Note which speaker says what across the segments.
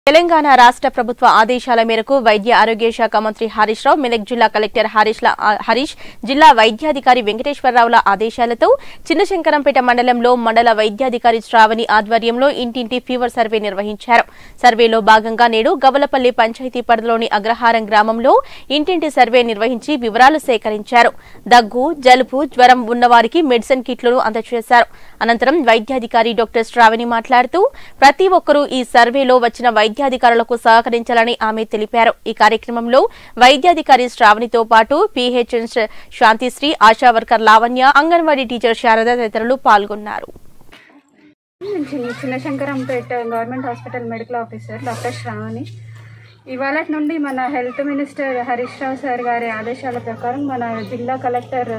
Speaker 1: తెలంగాణ రాష్ట్ర ప్రభుత్వ ఆదేశాల మేరకు వైద్య ఆరోగ్య శాఖ మంత్రి హరీష్ రావు మెదక్ జిల్లా కలెక్టర్ హరీష్ ల- ఆ, హరీష్ జిల్లా వైద్యాధికారి వెంకటేశ్వరరావుల ఆదేశాలతో చిన్నశంకరంపేట మండలంలో మండల వైద్యాధికారి శ్రావణి ఆధ్వర్యంలో ఇంటింటి ఫీవర్ సర్వే నిర్వహించారు సర్వేలో భాగంగా నేడు గవలపల్లి పంచాయతీ పరిధిలోని అగ్రహారం గ్రామంలో ఇంటింటి సర్వే నిర్వహించి వివరాలు సేకరించారు దగ్గు జలుబు జ్వరం ఉన్నవారికి మెడిసిన్ కిట్లను అందజేశారు అనంతరం వైద్యాధికారి డాక్టర్ శ్రావణి మాట్లాడుతూ ప్రతి ఒక్కరూ ఈ సర్వేలో వచ్చిన వైద్యాధికారులకు సహకరించాలని ఆమె తెలిపారు ఈ కార్యక్రమంలో వైద్యాధికారి శ్రావణితో పాటు PHN Shanthisri Asha worker Lavanya Anganwadi teacher Sharada తదితరులు పాల్గొన్నారు
Speaker 2: నేను చిన్న Chinnashankarampet government hospital medical officer doctor Sravani ఇవాళ నుండి మన health minister Harish Rao sir గారి ఆదేశాల ప్రకారం మన జిల్లా కలెక్టర్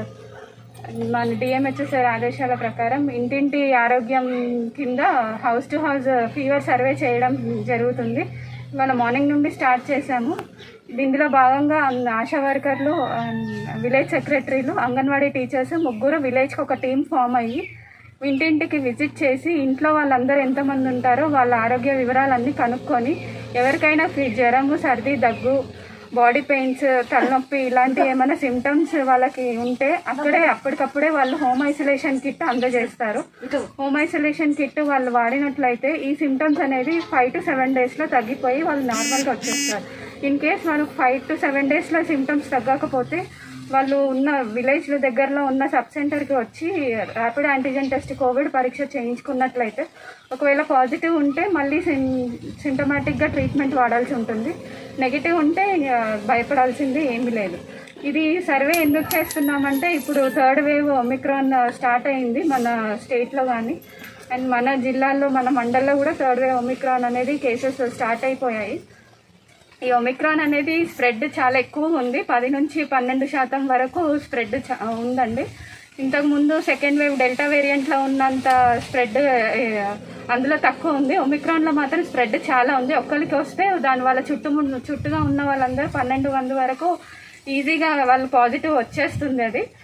Speaker 2: మన డిఎంహెచ్ఓ సార్ ఆదేశాల ప్రకారం ఇంటింటి ఆరోగ్యం కింద house to house fever survey చేయడం జరుగుతుంది ఇవాళ మార్నింగ్ నుండి స్టార్ట్ చేశాము ఇందులో భాగంగా ఆశా వర్కర్లు విలేజ్ సెక్రటరీలు అంగన్వాడీ టీచర్స్ ముగ్గురు విలేజ్కి ఒక టీం ఫామ్ అయ్యి ఇంటింటికి విజిట్ చేసి ఇంట్లో వాళ్ళందరూ ఎంతమంది ఉంటారో వాళ్ళ ఆరోగ్య వివరాలన్నీ కనుక్కొని ఎవరికైనా ఫీ జ్వరము సర్ది దగ్గు బాడీ పెయిన్స్ తలనొప్పి ఇలాంటి ఏమైనా సిమ్టమ్స్ వాళ్ళకి ఉంటే అక్కడే అప్పటికప్పుడే వాళ్ళు హోమ్ ఐసోలేషన్ కిట్ అందజేస్తారు హోమ్ ఐసోలేషన్ కిట్ వాళ్ళు వాడినట్లయితే ఈ సిమ్టమ్స్ అనేది ఫైవ్ టు సెవెన్ డేస్లో తగ్గిపోయి వాళ్ళు నార్మల్గా వచ్చేస్తారు ఇన్ కేస్ వాళ్ళకి ఫైవ్ టు సెవెన్ డేస్లో సిమ్టమ్స్ తగ్గకపోతే వాళ్ళు ఉన్న విలేజ్ దగ్గరలో ఉన్న సబ్ సెంటర్కి వచ్చి ర్యాపిడ్ యాంటీజెన్ టెస్ట్ కోవిడ్ పరీక్ష చేయించుకున్నట్లయితే ఒకవేళ పాజిటివ్ ఉంటే మళ్ళీ సిమ్ సింటమాటిక్గా ట్రీట్మెంట్ వాడాల్సి ఉంటుంది నెగిటివ్ ఉంటే ఇక భయపడాల్సింది ఏమీ లేదు ఇది సర్వే ఎందుకు చేస్తున్నామంటే ఇప్పుడు థర్డ్ వేవ్ ఒమిక్రాన్ స్టార్ట్ అయింది మన స్టేట్లో కానీ అండ్ మన జిల్లాలో మన మండల్లో కూడా థర్డ్ వేవ్ ఒమిక్రాన్ అనేది కేసెస్ స్టార్ట్ అయిపోయాయి ఈ ఒమిక్రాన్ అనేది స్ప్రెడ్ చాలా ఎక్కువ ఉంది పది నుంచి పన్నెండు శాతం వరకు స్ప్రెడ్ చా- ఉందండి ఇంతకు ముందు సెకండ్ వేవ్ డెల్టా వేరియంట్లో ఉన్నంత స్ప్రెడ్ అందులో తక్కువ ఉంది ఒమిక్రాన్లో మాత్రం స్ప్రెడ్ చాలా ఉంది ఒక్కరికి వస్తే దాని వాళ్ళ చుట్టూ చుట్టుగా ఉన్న వాళ్ళందరూ పన్నెండు మంది వరకు ఈజీగా వాళ్ళు పాజిటివ్ వచ్చేస్తుంది అది